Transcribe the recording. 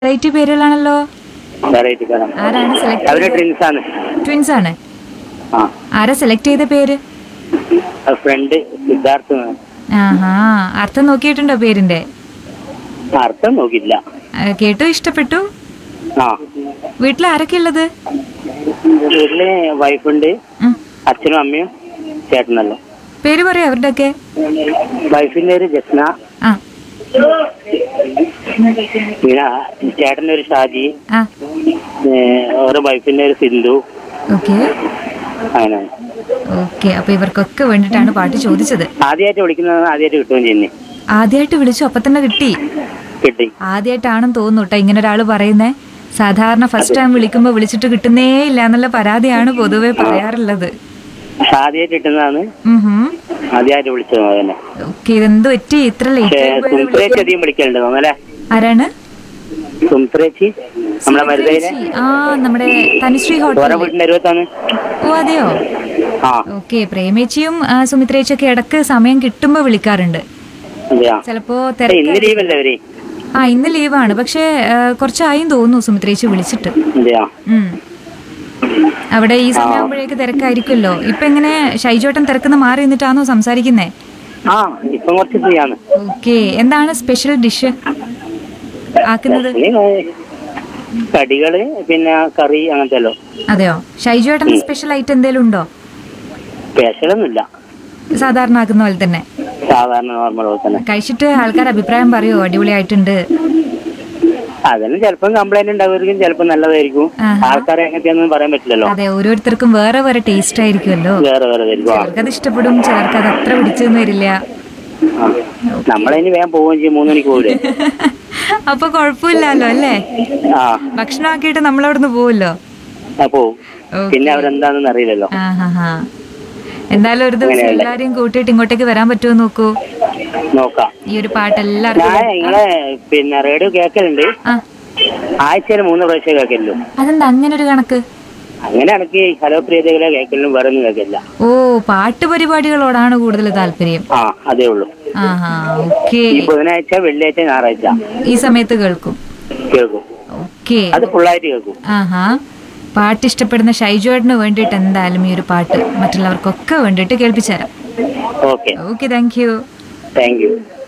Variety പേരുകളാണല്ലോ variety പഴം ആരാണ് select അവര് ട്വിൻസ് ആണ് ട്വിൻസ് ആണ് ആ ആരാ സെലക്ട് ചെയ്ത പേര് ഫ്രണ്ട് സിദ്ധാർത്ഥ് എന്നാണ്. ആഹാ അർത്ഥം നോക്കിയിട്ടുണ്ടോ പേരിന്റെ അർത്ഥം നോക്കിയില്ല ആ, കേട്ടു ഇഷ്ടപ്പെട്ടു ആ വീട്ടിൽ ആരൊക്കെ ഉള്ളത് വീട്ടില് വൈഫുണ്ട് ഉം. അച്ഛനും അമ്മയും ചേട്ടനല്ലോ പേര് പറയോ അവരുടെ ഒക്കെ വൈഫിന്റെ ഒരു ജസ്ന ആ പിന്നെ ചേട്ടന്റെ ഒരു ഷാജി ആ ഏഹ് അവരുടെ വൈഫിന്റെ ഒരു സിന്ധു ഓക്കെ അങ്ങനെ ഓക്കെ അപ്പൊ ഇവർക്കൊക്കെ വേണ്ടിയിട്ടാണ് പാട്ട് ചോദിച്ചത് ആദ്യമായിട്ട് വിളിക്കുന്നത് ആദ്യമായിട്ട് കിട്ടുകയും ചെയ്യുന്നേ ആദ്യമായിട്ട് വിളിച്ചു അപ്പൊ തന്നെ കിട്ടി കിട്ടി ആദ്യമായിട്ടാണെന്ന് തോന്നുന്നു കേട്ടോ ഇങ്ങനെ ഒരാൾ പറയുന്നേ സാധാരണ ഫസ്റ്റ് ടൈം വിളിക്കുമ്പോൾ വിളിച്ചിട്ട് കിട്ടുന്നേ ഇല്ല എന്നുള്ള പരാതിയാണ് പൊതുവെ പറയാറുള്ളത് ആദ്യമായിട്ട് കിട്ടുന്നതാണ് ഉം ആദ്യമായിട്ട് വിളിച്ചത് തന്നെ ഓക്കെ ഇതെന്ത് പറ്റി ഇത്ര പക്ഷേ ലേറ്റ് സുംത്രേച്ചി അധികം വിളിക്കലുണ്ട് തോന്നല്ലേ ആരാണ് സുംത്രേച്ചി നമ്മളെ മരുതയിലെ ചേച്ചി. ആ നമ്മുടെ തനുശ്രീ ഓരോ ഹോട്ടൽ വീട്ടിന്റെ അരുവത്താണ് ഓ അതെയോ ആ ഓക്കെ പ്രേമേച്ചിയും ആ, സുമിത്രേച്ചിയൊക്കെ ഇടക്ക് സമയം കിട്ടുമ്പോ വിളിക്കാറുണ്ട് അതെയാ ചിലപ്പോ പക്ഷേ ഇന്ന് തിരക്ക് ലീവല്ലേ അവര് ആ ഇന്ന് ലീവാണ് പക്ഷേ ആ, കുറച്ചായും തോന്നുന്നു സുമിത്രേച്ചി വിളിച്ചിട്ട് അതെയാ ഉം. അവിടെ ഈ സമയമാകുമ്പോഴേക്ക് തിരക്കായിരിക്കുമല്ലോ ഇപ്പൊ എങ്ങനെ ഷൈജോട്ടൻ തിരക്കുന്ന മാറി നിന്നിട്ടാണോ സംസാരിക്കുന്നേ ആ ഇപ്പം കുറച്ച് ഫ്രീ ആണ് ഓക്കെ എന്താണ് സ്പെഷ്യൽ ഡിഷ് ആക്കുന്നത് പിന്നെ കടികള് പിന്നെ കറി അങ്ങനത്തെ അല്ലോ അതെയോ ഷൈജോട്ടൻ സ്പെഷ്യൽ ആയിട്ട് എന്തെങ്കിലും ഉണ്ടോ സ്പെഷ്യലൊന്നുമില്ല സാധാരണ ആക്കുന്ന പോലെ തന്നെ സാധാരണ നോർമൽ പോലെ തന്നെ കഴിച്ചിട്ട് ആൾക്കാർ അഭിപ്രായം പറയുമോ അടിപൊളിയായിട്ടുണ്ട് അതിന് ചിലപ്പം കംപ്ലൈന്റ് ഉണ്ടാവുമായിരിക്കും ചിലപ്പോൾ നല്ലതായിരിക്കും ആഹാ. ആൾക്കാരെ എങ്ങനെയാണെന്ന് പറയാൻ പറ്റില്ലല്ലോ അതെ ഓരോരുത്തർക്കും വേറെ വേറെ ടേസ്റ്റ് ആയിരിക്കുമല്ലോ വേറെ വേറെ ആയിരിക്കും ആ. ചിലർക്കത് ഇഷ്ടപ്പെടും ചിലർക്ക് അത് അത്ര പിടിച്ചെന്ന് വരില്ല ആ. നമ്മളതിന് വേഗം പോവുകയും ചെയ്യും മൂന്ന് മണിക്ക് പോകില്ലേ അപ്പൊ കുഴപ്പമില്ലല്ലോ അല്ലേ ആ ഭക്ഷണമാക്കിയിട്ട് നമ്മളവിടുന്ന് പോവല്ലോ ആ, പോവും പിന്നെ അവരെന്താണെന്ന് അറിയില്ലല്ലോ ആ ഹാ ഹാ എന്തായാലും ഒരു ദിവസം അങ്ങനെയല്ലേ? എല്ലാരെയും കൂട്ടിയിട്ട് ഇങ്ങോട്ടേക്ക് വരാൻ പറ്റുമോ നോക്കൂ നോക്കാം ഈ ഒരു പാട്ട് എല്ലാവർക്കും ഞാൻ നിങ്ങളെ പിന്നെ റേഡിയോ കേൾക്കലുണ്ട് ആ ആഴ്ചയിൽ മൂന്ന് പ്രാവശ്യം കേൾക്കലുള്ളൂ അതെന്താ അങ്ങനെ ഒരു കണക്ക് അങ്ങനെ എനിക്ക് ഹലോ പ്രിയതകളെ കേൾക്കലും വേറെ ഒന്നും കേൾക്കില്ല ഓ പാട്ട് പരിപാടികളോടാണ് കൂടുതൽ താല്പര്യം ആ അതേ ഉള്ളൂ ആ ഹാ ഓക്കെ ഈ ബുധനാഴ്ച വെള്ളിയാഴ്ച ഞായറാഴ്ച ഈ സമയത്ത് കേൾക്കും കേൾക്കും ഓക്കെ അത് ഫുള്ളായിട്ട് കേൾക്കും ആഹാ പാട്ട് ഇഷ്ടപ്പെടുന്ന ഷൈജുവേട്ടന് വേണ്ടിയിട്ട് എന്തായാലും ഈ ഒരു പാട്ട് മറ്റുള്ളവർക്കൊക്കെ വേണ്ടിയിട്ട് കേൾപ്പിച്ചു തരാം okay okay thank you thank U